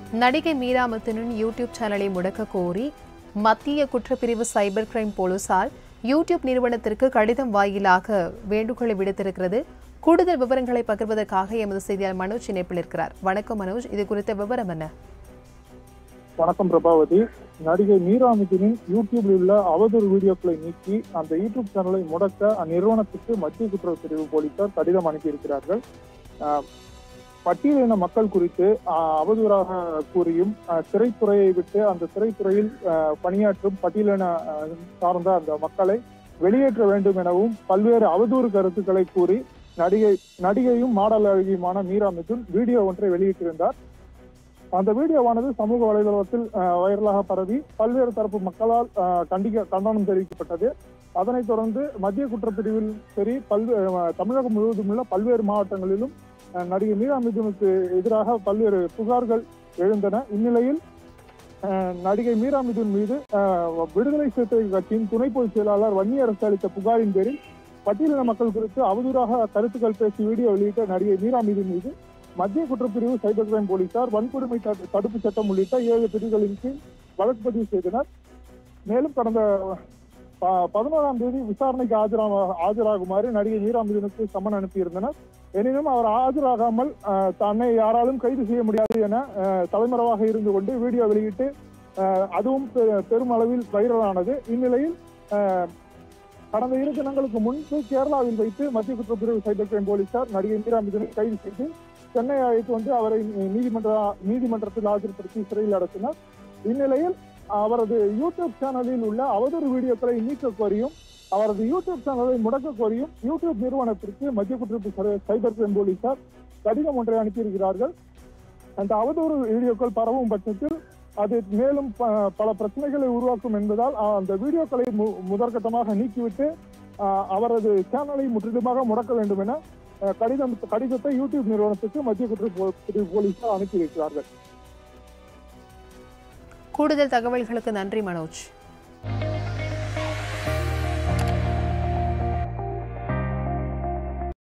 நடிகை மீரா மிதுனின் யூடியூப் சேனலை முடக்க கோரி மத்திய குற்றப்பிரிவு சைபர் கிரைம் போலீசார் யூடியூப் நிறுவனத்திற்கு கடிதம் வாயிலாக வேண்டுகோளை விடுத்திருக்கிறது கூடுதல் விவரங்களை பகிர்வதற்காக எமது செய்தியாளர் மனோஜ் இணைப்பில் இருக்கிறார் வணக்கம் மனோஜ் இது குறித்த விவரம் என்ன வணக்கம் பிரபாவதி நடிகை மீரா மிதுனின் யூடியூபில் உள்ள அவதூறு வீடியோக்களை நீக்கி அந்த யூடியூப் சேனலை முடக்க அந்நிறுவனத்துக்கு மத்திய குற்றப் பிரிவு போலீசார் கடிதம் அனுப்பியிருக்கிறார்கள் ஆஹ், பட்டியலின மக்கள் குறித்து ஆஹ், அவதூறாக கூறியும் ஆஹ், திரைத்துறையை விட்டு அந்த திரைத்துறையில் ஆஹ், பணியாற்றும் பட்டியலின ஆஹ், சார்ந்த அந்த மக்களை வெளியேற்ற வேண்டும் எனவும் பல்வேறு அவதூறு கருத்துக்களை கூறி நடிகை நடிகையும் மாடல் அழகியுமான மீரா மிதுன் வீடியோ ஒன்றை வெளியிட்டிருந்தார் அந்த வீடியோவானது சமூக வலைதளத்தில் அஹ், வைரலாக பரவி பல்வேறு தரப்பு மக்களால் அஹ், கண்டிக்க கண்டனம் தெரிவிக்கப்பட்டது அதனைத் தொடர்ந்து மத்திய குற்றப்பிரிவில் சரி பல்வேறு அஹ், தமிழகம் முழுவதும் உள்ள பல்வேறு மாவட்டங்களிலும் அஹ், நடிகை மீரா மிதுனுக்கு எதிராக பல்வேறு புகார்கள் எழுந்தன இந்நிலையில் அஹ், நடிகை மீரா மிதுன் மீது அஹ், விடுதலை சிறுத்தைகள் கட்சியின் துணை பொதுச் செயலாளர் வன்னியரசு அளித்த புகாரின் பேரில் பட்டியலின மக்கள் குறித்து அவதூறாக கருத்துக்கள் பேசி வீடியோ வெளியிட்ட நடிகை மீரா மிதுன் மீது மத்திய குற்றப்பிரிவு சைபர் கிரைம் போலீசார் வன்கொடுமை தடு- தடுப்பு சட்டம் உள்ளிட்ட ஏழு பிரிவுகளின் கீழ் வழக்கு பதிவு செய்தனர் மேலும் கடந்த ப- பதினோராம் தேதி விசாரணைக்கு ஆஜராக ஆஜராகுமாறு நடிகை மீரா மிதுனுக்கு சம்மன் அனுப்பியிருந்தனர் எனினும் அவர் ஆஜராகாமல் அஹ், தன்னை யாராலும் கைது செய்ய முடியாது என அஹ், தலைமறைவாக இருந்து கொண்டு வீடியோ வெளியிட்டு அஹ், அதுவும் பெ- பெருமளவில் வைரலானது இந்நிலையில் அஹ், கடந்த இரு தினங்களுக்கு முன்பு கேரளாவில் வைத்து மத்திய குற்றப்பிரிவு சைபர் கிரைம் போலீசார் நடிகை மீரா மிதுனை கைது செய்து சென்னை அழைத்து வந்து அவரை நீதிமன்ற நீதிமன்றத்தில் ஆஜர்படுத்தி சிறையில் அடைத்தனர் இந்நிலையில் அவரது யூடியூப் சேனலில் உள்ள அவதூறு வீடியோக்களை நீக்க கோரியும் அவரது யூடியூப் சேனலை முடக்க கோரியும் யூடியூப் நிறுவனத்திற்கு மத்திய குற்றப்பிரிவு சைபர் கிரைம் போலீசார் கடிதம் ஒன்றை அனுப்பியிருக்கிறார்கள் அந்த அவதூறு வீடியோக்கள் பரவும் பட்சத்தில் அது மேலும் ப- பல பிரச்சனைகளை உருவாக்கும் என்பதால் அஹ், அந்த வீடியோக்களை மு- முதற்கட்டமாக நீக்கிவிட்டு அஹ், அவரது சேனலை முற்றிலுமாக முடக்க வேண்டும் என அஹ், கடிதம் கடிதத்தை யூடியூப் நிறுவனத்துக்கு மத்திய குற்றப்பிரிவு போலீசார் அனுப்பியிருக்கிறார்கள் கூடுதல் தகவல்களுக்கு நன்றி மனோஜ்